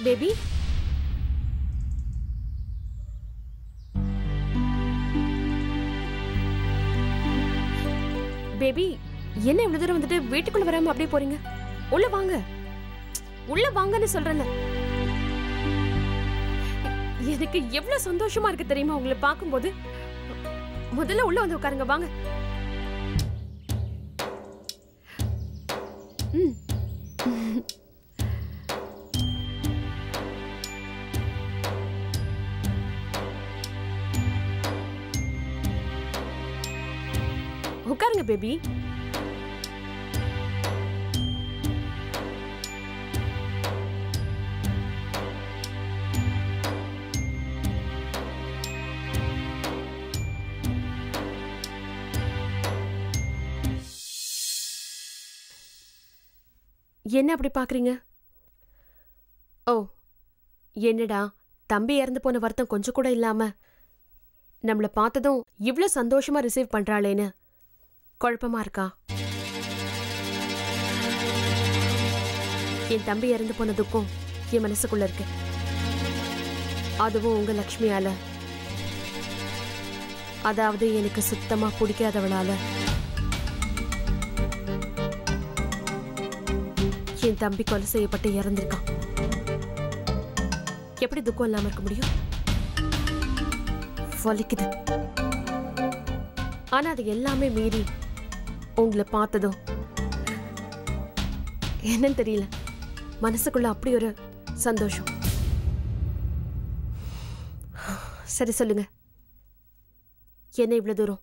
Baby baby என்ன இவ்வளவு தூரம் வந்துட்டு வீட்டுக்குள்ள வராம அப்படியே போறீங்க உள்ள வாங்க உள்ள வாங்கன்னு சொல்றேன்ல எனக்கு எவ்வளவு சந்தோஷமா இருக்கு தெரியுமா உங்களை பார்க்கும்போது முதல்ல உள்ள வந்து உட்காருங்க வாங்க ம் உட்காருங்க பேபி என்ன அப்படி பாக்குறீங்க ஓ என்னடா தம்பி இறந்து போன வருத்தம் கொஞ்சம் கூட இல்லாம நம்மள பார்த்ததும் இவ்ளோ சந்தோஷமா ரிசீவ் பண்றாளேன்னு குழப்பமா இருக்கா என் தம்பி இறந்து போன துக்கம் என் மனசுக்குள்ள இருக்கு அதுவும் உங்க லக்ஷ்மியால அதாவது எனக்கு சுத்தமா பிடிக்காதவளால என் தம்பி கொலை செய்யப்பட்டு இறந்திருக்கான் எப்படி துக்கம் இல்லாம இருக்க முடியும் வலிக்குது ஆனா அது எல்லாமே மீறி உங்களை பார்த்ததும் என்னன்னு தெரியல மனசுக்குள்ள அப்படி ஒரு சந்தோஷம் சரி சொல்லுங்க என்ன இவ்வளவு தூரம்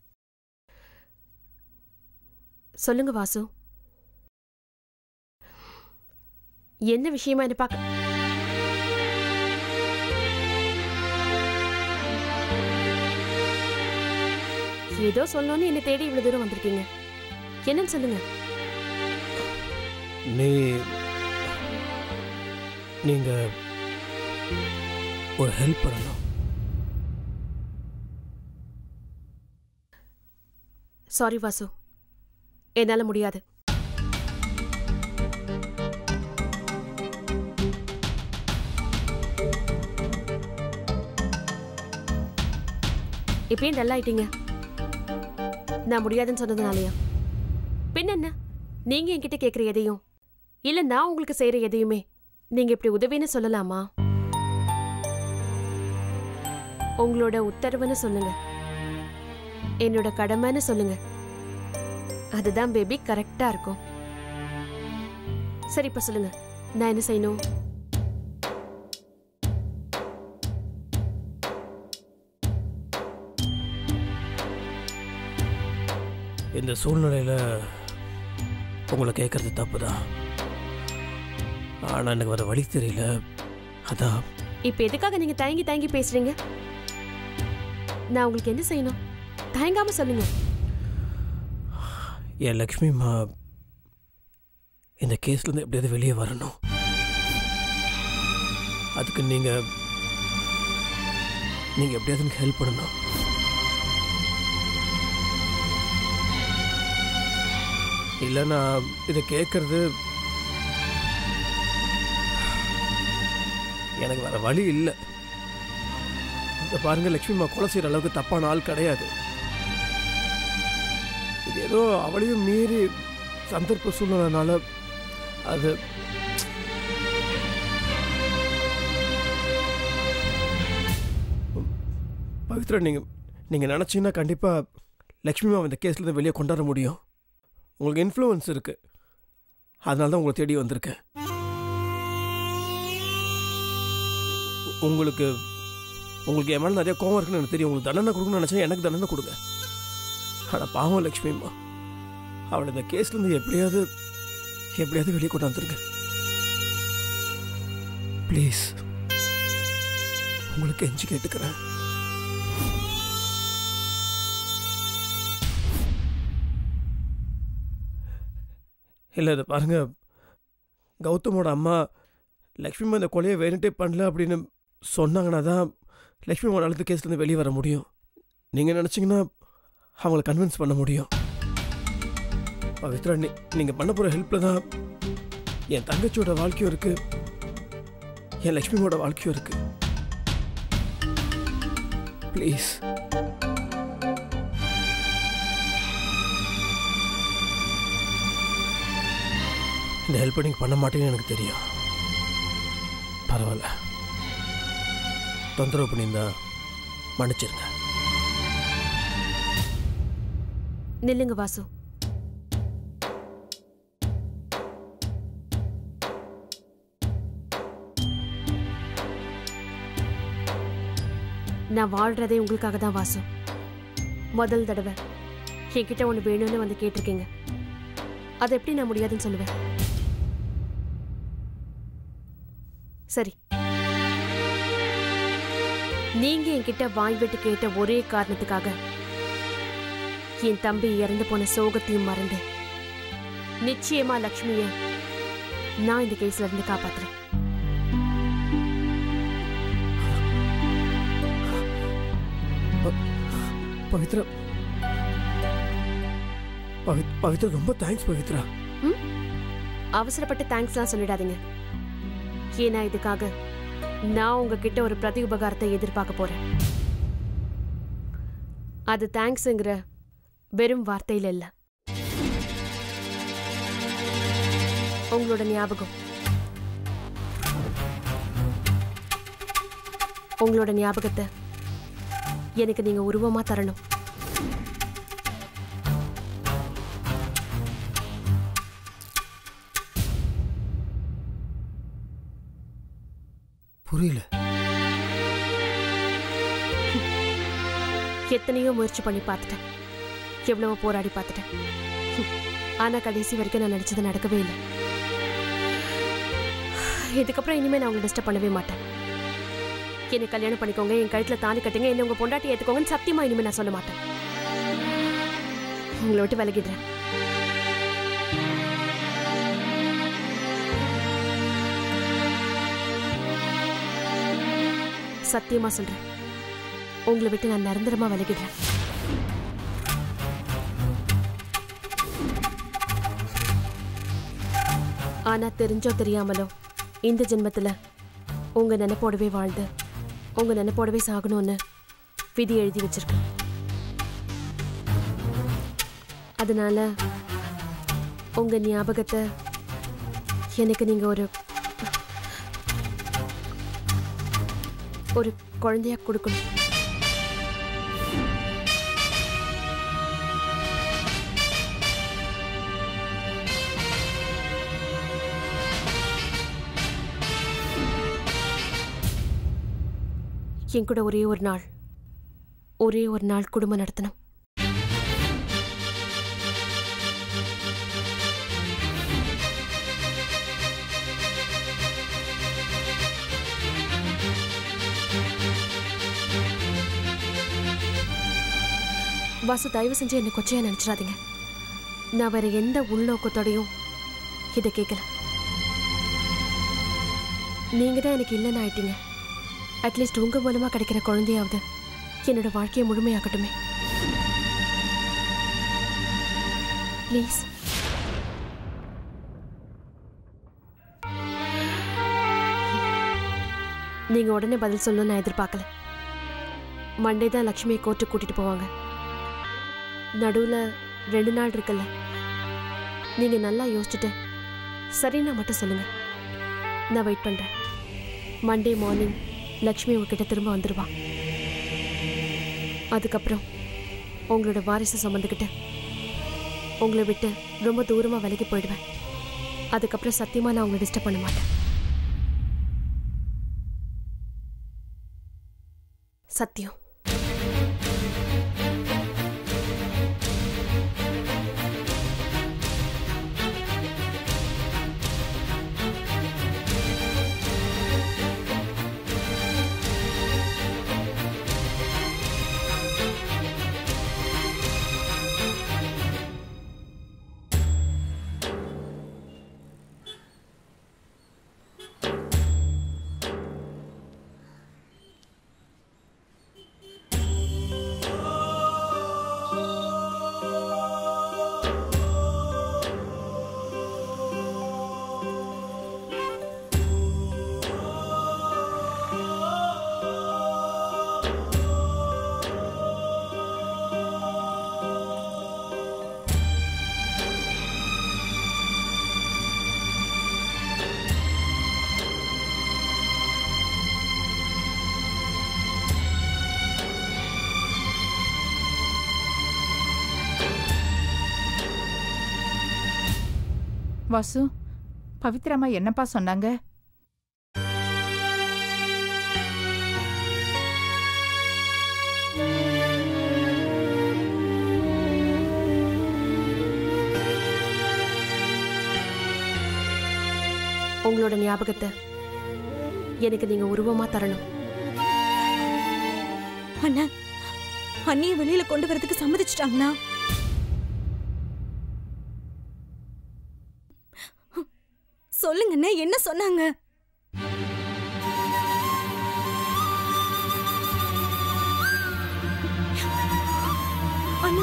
சொல்லுங்க வாசு என்ன விஷயமா என்ன பார்க்க ஏதோ சொல்லணும்னு என்னை தேடி இவ்வளவு தூரம் வந்திருக்கீங்க என்னன்னு சொல்லுங்க நீ நீங்க ஒரு ஹெல்ப் பண்ணணும் சாரி வாசு என்னால முடியாது இப்பயும் டல் ஆயிட்டீங்க நான் முடியாதுன்னு சொன்னதுனாலயா பின்ன என்ன நீங்க என்கிட்ட கேக்குற எதையும் இல்ல நான் உங்களுக்கு செய்யற எதையுமே நீங்க இப்படி உதவின்னு சொல்லலாமா உங்களோட உத்தரவுன்னு சொல்லுங்க என்னோட கடமைன்னு சொல்லுங்க அதுதான் பேபி கரெக்டா இருக்கும் சரி இப்ப சொல்லுங்க நான் என்ன செய்யணும் இந்த சூழ்நிலையில் உங்களை கேட்கறது தப்பு தான் ஆனால் எனக்கு வர வழி தெரியல அதான் இப்ப எதுக்காக நீங்க தயங்கி தயங்கி பேசுறீங்க நான் உங்களுக்கு என்ன செய்யணும் தயங்காம சொல்லுங்க என் லக்ஷ்மிம்மா இந்த கேஸ்லேருந்து எப்படியாவது வெளியே வரணும் அதுக்கு நீங்கள் நீங்கள் எப்படியாவது எனக்கு ஹெல்ப் பண்ணணும் இல்லை நான் இதை கேட்கறது எனக்கு வேற வழி இல்லை இந்த பாருங்க லக்ஷ்மிம்மா கொலை செய்கிற அளவுக்கு தப்பான ஆள் கிடையாது இது ஏதோ அவளையும் மீறி சந்தர்ப்ப சூழ்நிலைனால அது பவித்ரா நீங்கள் நீங்கள் நினச்சிங்கன்னா கண்டிப்பாக லக்ஷ்மி மாவை இந்த கேஸ்லேருந்து வெளியே கொண்டாட முடியும் உங்களுக்கு இன்ஃப்ளூயன்ஸ் இருக்குது அதனால தான் உங்களை தேடி வந்திருக்கேன் உ- உங்களுக்கு உங்களுக்கு என் மேலே நிறைய கோவம் இருக்குன்னு எனக்கு தெரியும் உங்களுக்கு தண்டனை கொடுக்கணும்னு நினச்சா எனக்கு தண்டனை கொடுங்க ஆனால் பாவம் லக்ஷ்மிம்மா அவளை இந்த கேஸ்லேருந்து எப்படியாவது எப்படியாவது வெளியே கொண்டாந்துருங்க ப்ளீஸ் உங்களுக்கு எஞ்சி கேட்டுக்கிறேன் இல்லை இதை பாருங்க கௌதமோட அம்மா லக்ஷ்மிமா இந்த கொலையை வேணுட்டே பண்ணல அப்படின்னு சொன்னாங்கன்னா தான் லக்ஷ்மிமா அழுத்த கேஸ்லேருந்து வெளியே வர முடியும் நீங்கள் நினச்சிங்கன்னா அவங்கள கன்வின்ஸ் பண்ண முடியும் பவித்ரா நீ நீங்கள் பண்ண போகிற ஹெல்ப்பில் தான் என் தங்கச்சியோட வாழ்க்கையும் இருக்குது என் லக்ஷ்மியோட வாழ்க்கையும் இருக்கு ப்ளீஸ் இந்த ஹெல்ப் நீங்கள் பண்ண மாட்டேங்கன்னு எனக்கு தெரியும் பரவாயில்ல தொந்தரவு பண்ணியிருந்தா மன்னிச்சிருங்க நில்லுங்க வாசு நான் வாழ்றதே உங்களுக்காக தான் வாசு முதல் தடவை என்கிட்ட ஒன்று வேணும்னு வந்து கேட்டிருக்கீங்க அதை எப்படி நான் முடியாதுன்னு சொல்லுவேன் சரி நீங்க என்கிட்ட வாய் விட்டு கேட்ட ஒரே காரணத்துக்காக என் தம்பி இறந்து போன சோகத்தையும் மறந்து நிச்சயமா லக்ஷ்மிய நான் இந்த கேஸ்ல இருந்து காப்பாத்துறேன் பவித்ரா பவி பவித்ரா ரொம்ப தேங்க்ஸ் பவித்ரா அவசரப்பட்டு தேங்க்ஸ்லாம் சொல்லிடாதீங்க ஏன்னா இதுக்காக நான் உங்ககிட்ட ஒரு பிரதி உபகாரத்தை எதிர்பார்க்க போறேன் அது தேங்க்ஸுங்கிற வெறும் வார்த்தையில இல்ல உங்களோட ஞாபகம் உங்களோட ஞாபகத்தை எனக்கு நீங்க உருவமா தரணும் புரியல எத்தனையோ முயற்சி பண்ணி பார்த்துட்டேன் எவ்வளவோ போராடி பார்த்துட்டேன் ஹம். ஆனா கடைசி வரைக்கும் நான் நினைச்சது நடக்கவே இல்லை இதுக்கப்புறம் இனிமே நான் உங்களை டிஸ்டர்ப் பண்ணவே மாட்டேன் என்னை கல்யாணம் பண்ணிக்கோங்க என் கழுத்துல தாலி கட்டுங்க என்ன உங்க பொண்டாட்டி ஏத்துக்கோங்கன்னு சத்தியமா இனிமே நான் சொல்ல மாட்டேன் உங்களை விட்டு விலகிடுறேன் சத்தியமா சொல்றேன் உங்களை விட்டு நான் நிரந்தரமா விலகிடுறேன் ஆனா தெரிஞ்சோ தெரியாமலோ இந்த ஜென்மத்துல உங்க நினைப்போடவே வாழ்ந்து உங்க நினைப்போடவே சாகணும்னு விதி எழுதி வச்சிருக்கு அதனால உங்க ஞாபகத்தை எனக்கு நீங்க ஒரு ஒரு குழந்தையா கொடுக்கணும் என் கூட ஒரே ஒரு நாள் ஒரே ஒரு நாள் குடும்பம் நடத்தணும் வாசு தயவு செஞ்சு என்னை கொச்சையா நினைச்சிடாதீங்க நான் வேற எந்த உள்நோக்கத்தோடையும் இதை கேட்கல நீங்க தான் எனக்கு இல்லைன்னு ஆயிட்டீங்க அட்லீஸ்ட் உங்க மூலமா கிடைக்கிற குழந்தையாவது என்னோட வாழ்க்கையை முழுமையாக்கட்டுமே ப்ளீஸ் நீங்க உடனே பதில் சொல்லணும்னு நான் எதிர்பார்க்கல மண்டே தான் லக்ஷ்மியை கோர்ட்டுக்கு கூட்டிட்டு போவாங்க நடுவுல ரெண்டு நாள் இருக்குல்ல நீங்க நல்லா யோசிச்சுட்டு சரின்னா மட்டும் சொல்லுங்க நான் வெயிட் பண்றேன் மண்டே மார்னிங் லக்ஷ்மி உங்ககிட்ட திரும்ப வந்துடுவா அதுக்கப்புறம் உங்களோட வாரிசை சுமந்துக்கிட்டு உங்களை விட்டு ரொம்ப தூரமாக விலகி போயிடுவேன் அதுக்கப்புறம் சத்தியமாக நான் உங்களை டிஸ்டர்ப் பண்ண மாட்டேன் சத்தியம் வாசு பவித்ராமா என்னப்பா சொன்னாங்க உங்களோட ஞாபகத்தை எனக்கு நீங்க உருவமா தரணும் அண்ணா அண்ணிய வெளியில கொண்டு வரதுக்கு சம்மதிச்சிட்டாங்கண்ணா சொல்லுங்கண்ணே என்ன சொன்னாங்க அண்ணா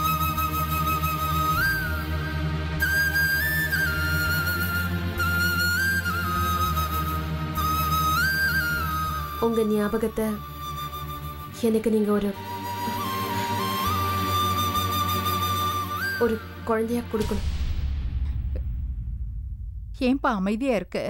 உங்க ஞாபகத்தை எனக்கு நீங்க ஒரு ஒரு குழந்தையா கொடுக்கணும் ஏன்பா அமைதியா இருக்கு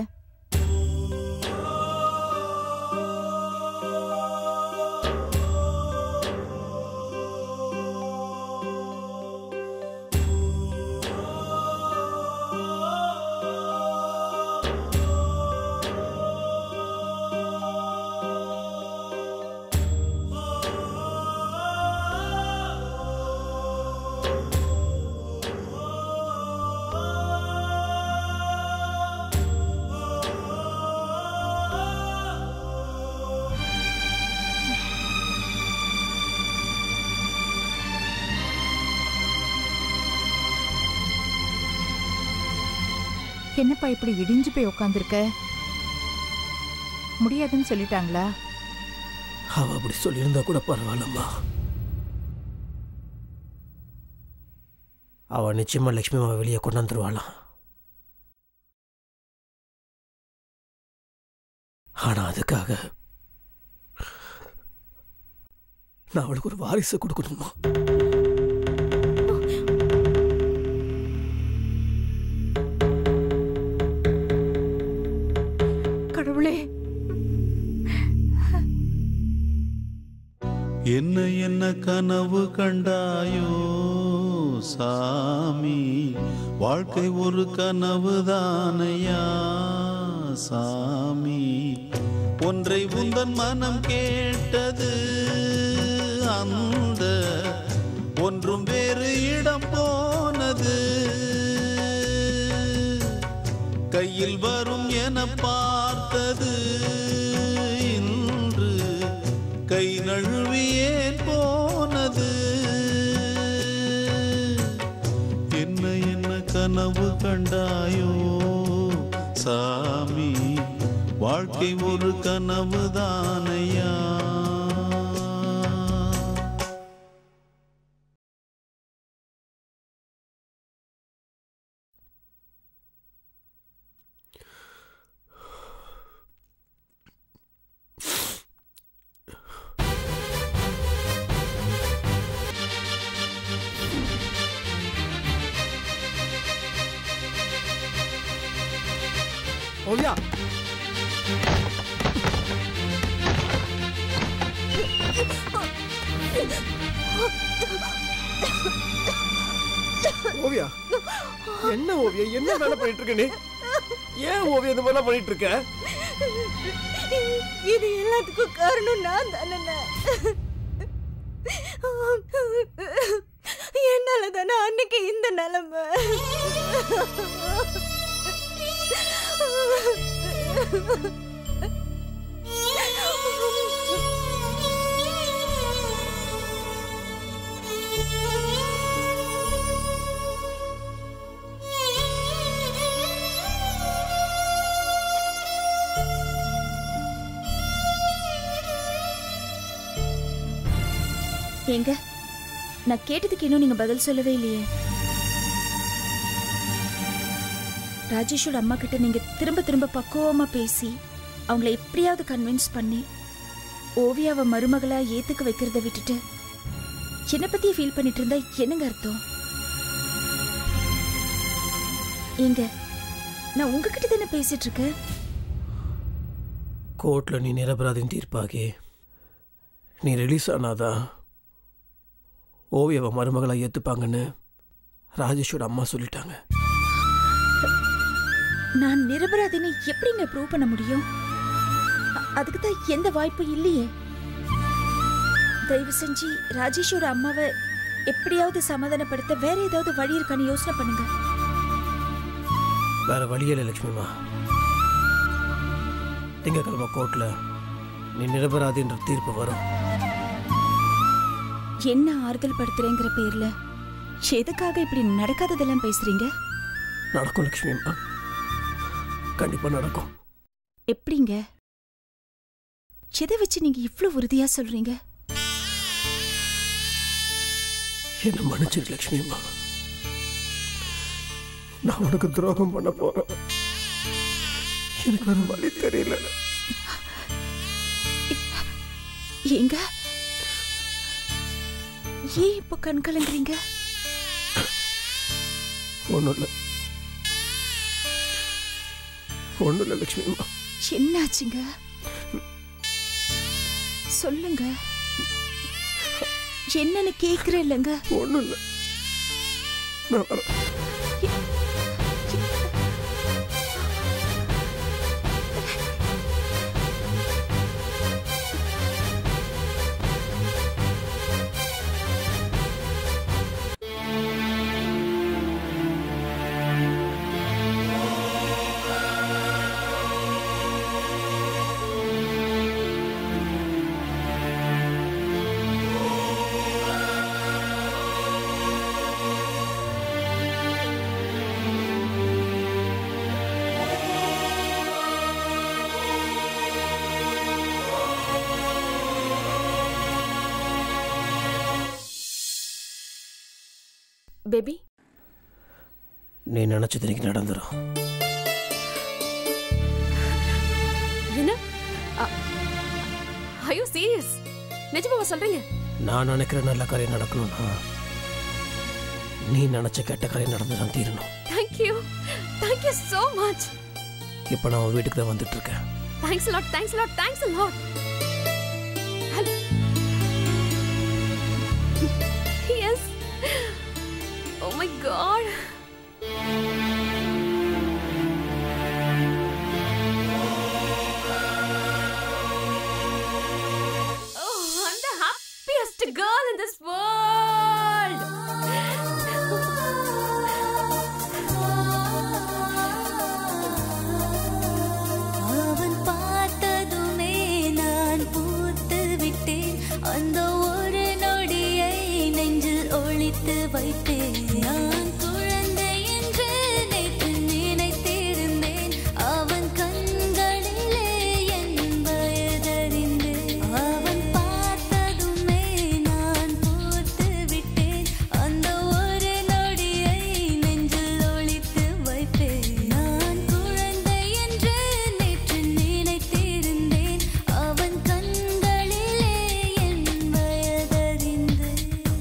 என்னப்பா இப்படி இடிஞ்சு போய் உட்காந்துருக்க முடியாதுன்னு சொல்லிட்டாங்களா அவ அப்படி சொல்லியிருந்தா கூட பரவாயில்லம்மா அவ நிச்சயமா லக்ஷ்மி அம்மாவை வெளியே கொண்டாந்துருவாளாம் ஆனா அதுக்காக நான் அவளுக்கு ஒரு வாரிசை கொடுக்கணுமா கடவுளே என்ன என்ன கனவு கண்டாயோ சாமி வாழ்க்கை ஒரு கனவு தானையா சாமி ஒன்றை உந்தன் மனம் கேட்டது அந்த ஒன்றும் வேறு இடம் போனது கையில் வரும் என பார்த்தது இன்று கை நழுவியேன் போனது என்ன என்ன கனவு கண்டாயோ சாமி வாழ்க்கை ஒரு கனவு தானையா ஓவியா ஓவியா என்ன ஓவியா என்ன வேலை பண்ணிட்டு இருக்க நீ ஏன் ஓவியா இந்த மாதிரிலாம் பண்ணிட்டு இருக்க இது எல்லாத்துக்கும் காரணம் நான் தானே என்னால தானே அன்னைக்கு இந்த நிலைமை ஏங்க நான் கேட்டதுக்கு இன்னும் நீங்க பதில் சொல்லவே இல்லையே ராஜேஷோட அம்மா கிட்ட நீங்க திரும்ப திரும்ப பக்குவமா பேசி அவங்கள எப்படியாவது கன்வின்ஸ் பண்ணி ஓவியாவை மருமகளா ஏத்துக்க வைக்கிறத விட்டுட்டு என்னை பத்தியே ஃபீல் பண்ணிட்டு இருந்தா என்னங்க அர்த்தம் ஏங்க நான் உங்ககிட்ட தானே பேசிட்டு இருக்கேன் கோர்ட்ல நீ நிரபராதின்னு தீர்ப்பாகி நீ ரிலீஸ் ஆனாதான் ஓவியாவை மருமகளை ஏற்றுப்பாங்கன்னு ராஜேஷோட அம்மா சொல்லிட்டாங்க நான் நிரபராதின்னு எப்படிங்க ப்ரூவ் பண்ண முடியும் அ- அதுக்கு தான் எந்த வாய்ப்பும் இல்லையே தயவு செஞ்சு ராஜேஷோட அம்மாவை எப்படியாவது சமாதானப்படுத்த வேற ஏதாவது வழி இருக்கான்னு யோசனை பண்ணுங்க வேற வழியே இல்லை லக்ஷ்மிமா திங்கக்கிழமை கோர்ட்டில் நீ நிரபராதின்ற தீர்ப்பு வரும் என்ன ஆறுதல் படுத்துறேங்கிற பேர்ல எதுக்காக இப்படி நடக்காததெல்லாம் பேசுறீங்க நடக்கும் லக்ஷ்மிமா கண்டிப்பாக நடக்கும் எப்படிங்க எதை வச்சு நீங்க இவ்ளோ உறுதியா சொல்றீங்க என்ன மன்னிச்சிரு லக்ஷ்மிமா நான் உனக்கு துரோகம் பண்ண போறேன் எனக்கு வேற வழி தெரியல ஏங்க ஏன் இப்போ கண் கலங்குறீங்க ஒன்றும் இல்லை ஒன்றும் இல்லை லக்ஷ்மிமா என்னாச்சுங்க சொல்லுங்க என்னன்னு கேக்குறேன் இல்லைங்க ஒன்றும் இல்லை நான் வரேன் பேபி நீ நினச்சது இன்னைக்கு நடந்துடும் என்ன ஐயோ சீரியஸ் நிஜமாவா சொல்றீங்க நான் நினைக்கிற நல்ல காரியம் நடக்கணும்னா நீ நினச்ச கெட்ட காரியம் நடந்து தான் தீரணும் தேங்க்யூ தேங்க்யூ so மச் இப்போ நான் உன் வீட்டுக்கு தான் வந்துட்டு இருக்கேன் thanks lot thanks lot thanks lot yes oh my god Oh, I'm the happiest girl in this world. அவன் பார்த்ததுமே நான் பூத்து விட்டேன் அந்த ஒரு நொடியை நெஞ்சில் ஒளித்து வைத்தேன் நான் குழந்தை என்று நேற்று நினைத்திருந்தேன் அவன் கண்களிலே என் வயதறிந்தேன் அவன் பார்த்ததுமே நான் பூத்து விட்டேன் அந்த ஒரு நொடியை நெஞ்சில் ஒளித்து வைப்பேன் நான் குழந்தை என்று நேற்று நினைத்திருந்தேன் அவன் கண்களிலே என் வயதறிந்தேன்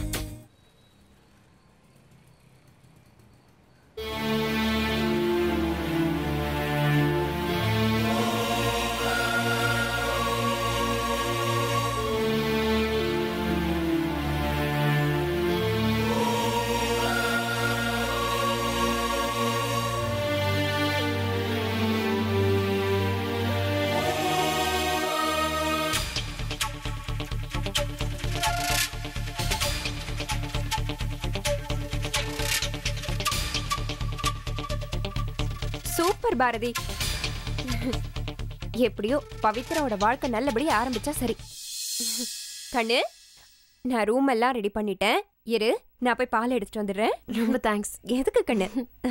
சூப்பர் பாரதி எப்படியோ பவித்ராவோட வாழ்க்கை நல்லபடியா ஆரம்பிச்சா சரி கண்ணு நான் ரூம் எல்லாம் ரெடி பண்ணிட்டேன் இரு நான் போய் பால் எடுத்துட்டு வந்துடுறேன் ரொம்ப தேங்க்ஸ் எதுக்கு கண்ணு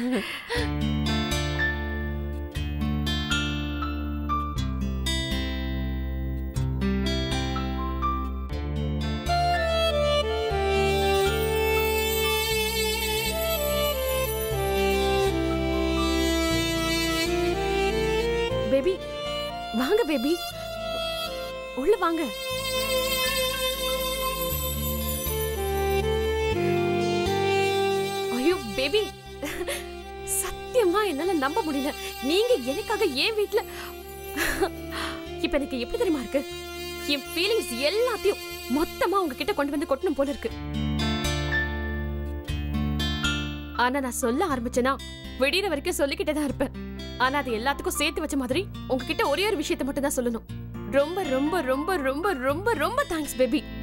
பேபி வாங்க பேபி உள்ள வாங்க ஐயோ பேபி சத்தியமா என்னால நம்ப முடியல நீங்க எனக்காக ஏன் வீட்ல இப்ப எனக்கு எப்படி தெரியுமா இருக்கு என் ஃபீலிங்ஸ் எல்லாத்தையும் மொத்தமா உங்ககிட்ட கொண்டு வந்து கொட்டணும் போல இருக்கு ஆனா நான் சொல்ல ஆரம்பிச்சேனா விடியற வரைக்கும் சொல்லிக்கிட்டே தான் இருப்பேன் ஆனா அது எல்லாத்துக்கும் சேர்த்து வச்ச மாதிரி உங்ககிட்ட ஒரே ஒரு விஷயத்தை மட்டும் தான் சொல்லணும் ரொம்ப ரொம்ப ரொம்ப ரொம்ப ரொம்ப ரொம்ப தேங்க்ஸ் பேபி